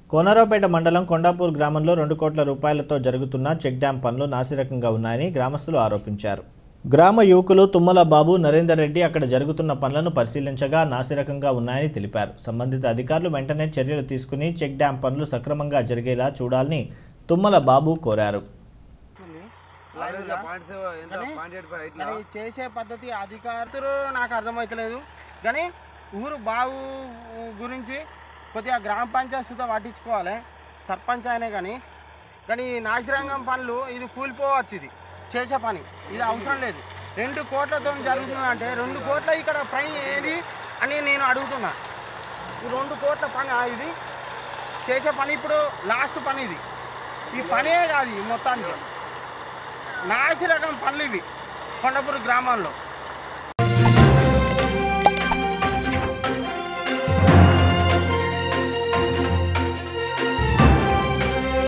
కోనరావుపేట మండలం కొండాపూర్ గ్రామంలో రెండు కోట్ల రూపాయలతో జరుగుతున్న చెక్ డ్యాం పనులు నాసిరకంగా ఉన్నాయని గ్రామస్తులు ఆరోపించారు గ్రామ యువకులు తుమ్మల బాబు నరేందర్ రెడ్డి అక్కడ జరుగుతున్న పనులను పరిశీలించగా నాసిరకంగా ఉన్నాయని తెలిపారు సంబంధిత అధికారులు వెంటనే చర్యలు తీసుకుని చెక్ డ్యాం పనులు సక్రమంగా జరిగేలా చూడాలని తుమ్మల బాబు కోరారు లైన్గా. పాయింట్స్ ఎంత కానీ- పాయింట్ ఎయిట్ ఫైవ్ ఇట్లా కానీ చేసే పద్ధతి అధికారులు నాకు అర్థమవుతలేదు కానీ ఊరు బాగు గురించి కొద్దిగా గ్రామ పంచాయతీ సుతా పట్టించుకోవాలి సర్పంచ్ అయినా కానీ కానీ ఈ నాసిరంగం పనులు ఇది కూలిపోవచ్చు ఇది చేసే పని ఇది అవసరం లేదు రెండు కోట్లతో జరుగుతుందంటే రెండు కోట్ల ఇక్కడ పని ఏది అని నేను అడుగుతున్నా ఈ రెండు కోట్ల పని ఆ ఇది చేసే పని ఇప్పుడు లాస్ట్ పని ఇది ఈ పనే కాదు ఈ మొత్తానికి నాసి రకం పనులు ఇవి కొండపూర్ గ్రామాల్లో